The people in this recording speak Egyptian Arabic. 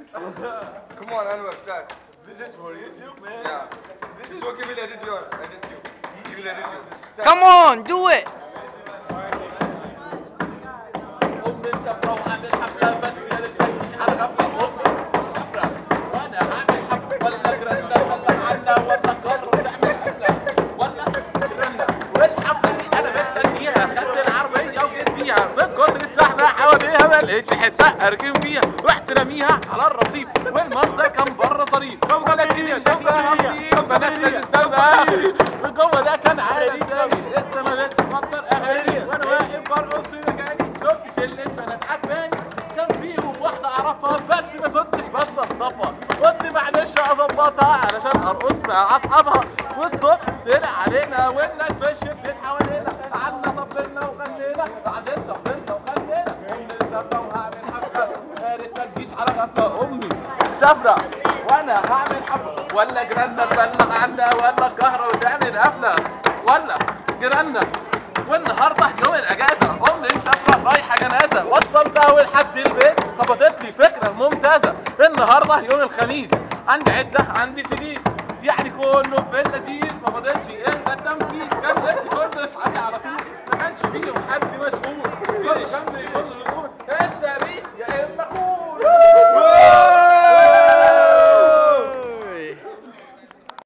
Come on, Anwar, start. This is for YouTube, man. Yeah. This is okay, we'll edit your, edit you. He will edit you. Start. Come on, do it. أمي سفرة وعامل حفلة بس يا ريتك مش على غفلة أمي سفرة وأنا هعمل حفلة ولا جرنة ولا عنا ولا قر تعمل حفلة ولا جرنة والحفلة دي أنا مستنيها خدت العربية وجيت فيها من كتر الزحمة حواليها ما لقيتش حتة أركب فيها رحت راميها على الرصيف والمنظر كان بره صريف جوه الدنيا شوفها نصيب بنات تستنى وجوه ده كان عالم سامي لسه ما بقتش مطر أغاني وأنا واقف برقص مكاني شفت شلة بنات عجباني كان فيهم واحدة أعرفها بس ما كنتش بستلطفها قلت معلش أظبطها علشان أرقص مع أصحابها والصبح طلع علينا والناس مشيت حوالينا قعدنا طبلنا وغنينا بعدين طبلنا وغنينا أمي مسافرة وهعمل حفلة يا ريت ما تجيش على غفلة أمي مسافرة وأنا هعمل حفلة ولا جيراننا تبلغ عنا ولا القهرة وتعمل حفلة ولا جيراننا والنهارده يوم الاجازه امي مسافره رايحه جنازه وصلتها ولحد البيت خبطت لي فكره ممتازه النهارده يوم الخميس عندي عده عندي سديس يعني كله في اللذيذ ما فاضلش الا التنفيذ كان نفسي كل اصحابي على طول ما كانش فيهم حد مسؤول